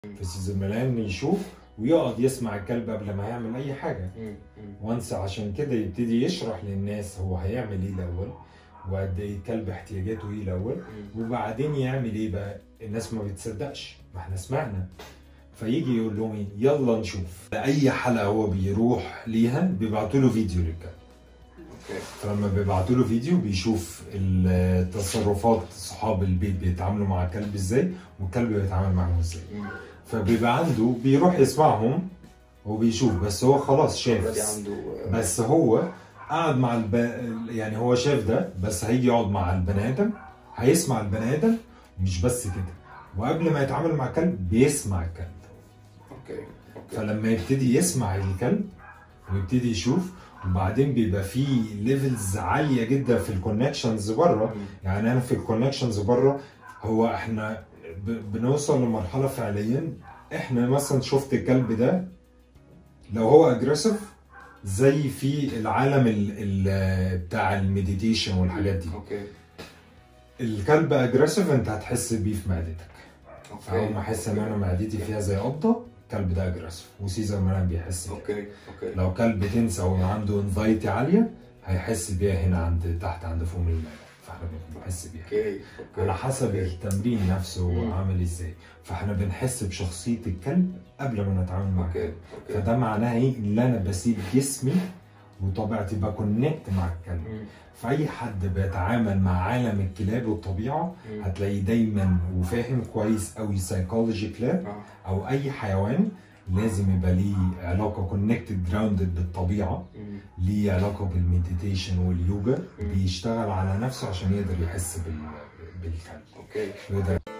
في سيزون ملان يشوف ويقعد يسمع الكلب قبل ما يعمل اي حاجه مم. مم. وانس عشان كده يبتدي يشرح للناس هو هيعمل ايه الاول وقد ايه الكلب احتياجاته ايه الاول مم. وبعدين يعمل ايه بقى الناس ما بتصدقش ما احنا سمعنا فيجي يقول لهم ايه يلا نشوف اي حلقه هو بيروح ليها بيبعتوا له فيديو للكلب اوكي فلما بيبعتوا له فيديو بيشوف التصرفات صحاب البيت بيتعاملوا مع الكلب ازاي والكلب بيتعامل معاهم ازاي مم. فبيبقى عنده بيروح يسمعهم وبيشوف بس هو خلاص شاف اوريدي عنده آه، بس هو قعد مع الب... يعني هو شاف ده بس هيجي يقعد مع البني ادم هيسمع البني ادم مش بس كده وقبل ما يتعامل مع الكلب بيسمع الكلب اوكي اوكي فلما يبتدي يسمع الكلب ويبتدي يشوف وبعدين بيبقى في ليفلز عاليه جدا في الكونكشنز بره مم. يعني انا في الكونكشنز بره هو احنا ب- بنوصل لمرحله فعليا احنا مثلا شفت الكلب ده لو هو اجريسيف زي في العالم ال ال بتاع المديتيشن والحاجات دي اوكي الكلب اجريسيف انت هتحس بيه في معدتك اول اوكي ما احس ان انا معدتي فيها زي قبضه الكلب ده اجريسيف وسيزر مان بيحس بيه اوكي اوكي لو كلب تنسى وعنده انفايتي عاليه هيحس بيها هنا عند تحت عند فم المعده فاحنا بنحس بيها اوكي على اوكي حسب التمرين نفسه مم. عامل ازاي فاحنا بنحس بشخصيه الكلب قبل ما نتعامل معاه اوكي اوكي فده معناه ايه ان انا بسيب جسمي وطبيعتي بكونكت مع الكلب مم. فاي حد بيتعامل مع عالم الكلاب والطبيعه مم. هتلاقيه دايما وفاهم كويس قوي سايكولوجي كلاب اه او اي حيوان لازم يبقى ليه علاقه كونكتد جراوندد بالطبيعه مم. ليه علاقه بالمديتيشن واليوجا مم. بيشتغل على نفسه عشان يقدر يحس بال... بالكلب اوكي ويقدر